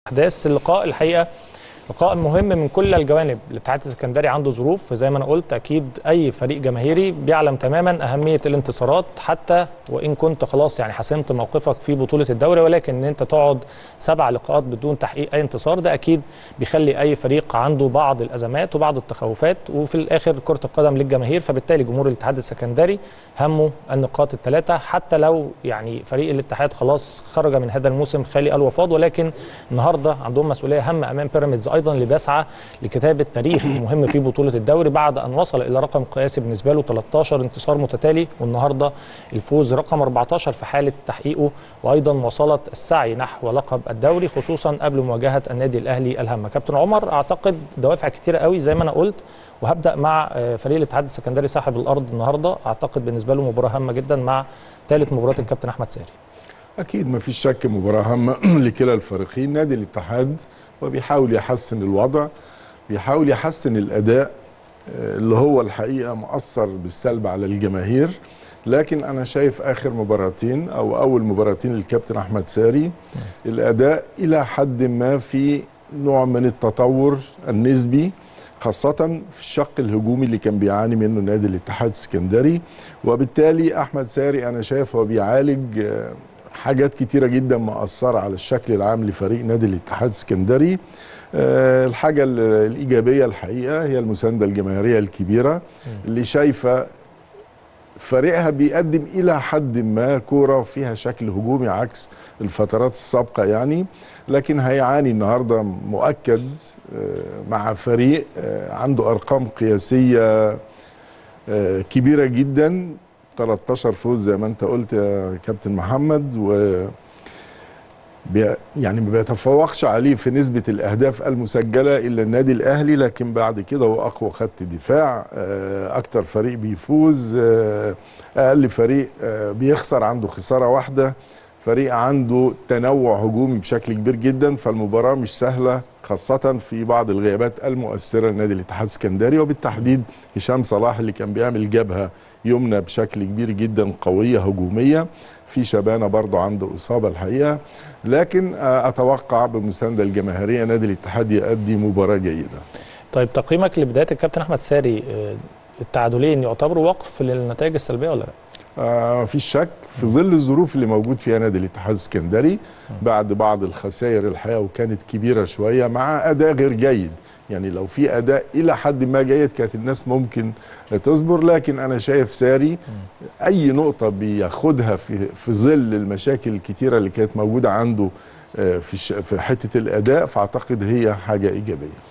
احداث اللقاء الحقيقه لقاء مهم من كل الجوانب الاتحاد السكندري عنده ظروف زي ما انا قلت اكيد اي فريق جماهيري بيعلم تماما اهميه الانتصارات حتى وان كنت خلاص يعني حسمت موقفك في بطوله الدوري ولكن ان انت تقعد سبع لقاءات بدون تحقيق اي انتصار ده اكيد بيخلي اي فريق عنده بعض الازمات وبعض التخوفات وفي الاخر كره القدم للجماهير فبالتالي جمهور الاتحاد السكندري همه النقاط الثلاثه حتى لو يعني فريق الاتحاد خلاص خرج من هذا الموسم خالي الوفاض ولكن النهارده عندهم مسؤوليه هامه امام بيراميدز ايضا اللي بيسعى لكتابه تاريخ مهم في بطوله الدوري بعد ان وصل الى رقم قياسي بالنسبه له 13 انتصار متتالي والنهارده الفوز رقم 14 في حاله تحقيقه وايضا وصلت السعي نحو لقب الدوري خصوصا قبل مواجهه النادي الاهلي الهامه كابتن عمر اعتقد دوافع كتيره قوي زي ما انا قلت وهبدا مع فريق الاتحاد السكندري صاحب الارض النهارده اعتقد بالنسبه له مباراه هامه جدا مع ثالث مباراه الكابتن احمد ساري اكيد ما فيش شك مباراه هامه لكلا الفريقين نادي الاتحاد وبيحاول يحسن الوضع بيحاول يحسن الاداء اللي هو الحقيقه مؤثر بالسلب على الجماهير لكن انا شايف اخر مباراتين او اول مباراتين للكابتن احمد ساري الاداء الى حد ما في نوع من التطور النسبي خاصة في الشق الهجومي اللي كان بيعاني منه نادي الاتحاد السكندري وبالتالي أحمد ساري أنا شايف هو بيعالج حاجات كتيرة جدا مأثرة على الشكل العام لفريق نادي الاتحاد السكندري الحاجة الإيجابية الحقيقة هي المساندة الجماهيرية الكبيرة اللي شايفة فريقها بيقدم إلى حد ما كورة فيها شكل هجومي عكس الفترات السابقة يعني لكن هيعاني النهاردة مؤكد مع فريق عنده أرقام قياسية كبيرة جدا 13 فوز زي ما انت قلت يا كابتن محمد و بي يعني ما بيتفوقش عليه في نسبة الأهداف المسجلة إلا النادي الأهلي لكن بعد كده هو أقوى خط دفاع أكتر فريق بيفوز أقل فريق بيخسر عنده خسارة واحدة فريق عنده تنوع هجومي بشكل كبير جدا فالمباراة مش سهلة خاصة في بعض الغيابات المؤثرة لنادي الاتحاد السكندري وبالتحديد هشام صلاح اللي كان بيعمل جبهة يمنى بشكل كبير جدا قوية هجومية في شبانة برضه عنده إصابة الحقيقة لكن أتوقع بالمساندة الجماهيرية نادي الاتحاد يؤدي مباراة جيدة طيب تقييمك لبداية الكابتن أحمد ساري التعادلين يعتبروا وقف للنتائج السلبية ولا لا؟ آه في شك في ظل الظروف اللي موجود فيها نادي الاتحاد السكندري بعد بعض الخسائر الحقيقه وكانت كبيره شويه مع اداء غير جيد يعني لو في اداء الى حد ما جيد كانت الناس ممكن تصبر لكن انا شايف ساري اي نقطه بياخدها في في ظل المشاكل الكتيره اللي كانت موجوده عنده في في حته الاداء فاعتقد هي حاجه ايجابيه